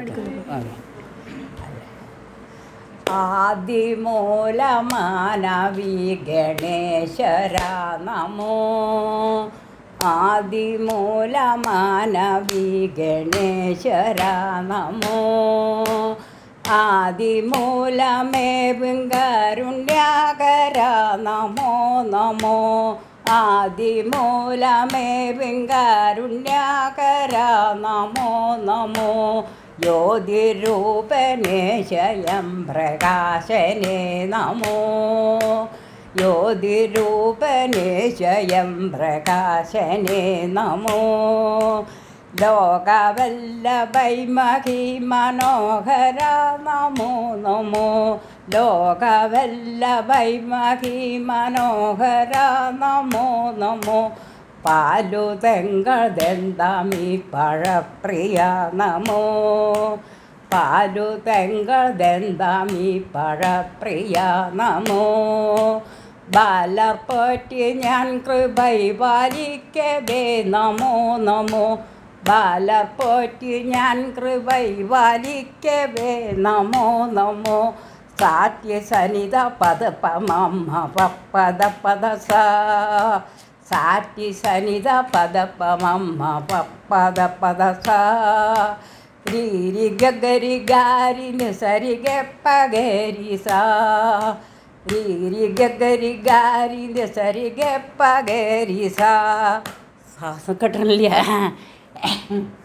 ആദിമൂലമാനവി ഗണേശരാ നമോ ആദിമൂലമാനവി ഗണേശരാ നമോ ആദിമൂലമേ വിങ്കരുണ്യാകര നമോ നമോ ആദിമൂലമേ വിങ്കരുണ്യാകര നമോ നമോ ജ്യോതിരൂപനേ ശയം പ്രകാശനേ നമോ ജ്യോതിരൂപനേ ശയം പ്രകാശനേ നമോ ലോകവല്ലഭൈ മഹി മനോഹര നമോ നമോ ലോകവല്ലഭൈ മഹി മനോഹര നമോ നമോ പാലുതെങ്കതെന്താമി പഴപ്രിയ നമോ പാലുതെങ്കതെന്താമി പഴപ്രിയ നമോ ബാലർപ്പോറ്റി ഞാൻ കൃപൈ പാലിക്കവേ നമോ നമോ ബാലർപ്പോറ്റി ഞാൻ കൃപൈ പാലിക്കവേ നമോ നമോ സാത്യസനിത പദ പമമ്മ പപ്പദ പദ സ സാറ്റി സനിത പദ പമമ്മ പപ്പദ പദ സ രീരി ഗഗരി ഗാരിന് സരി ഗപ്പഗരി സാ രീരി ഗഗരി ഗാരിന് സരി ഗപ്പഗരി സാ ശ്വാസം കിട്ടണില്ല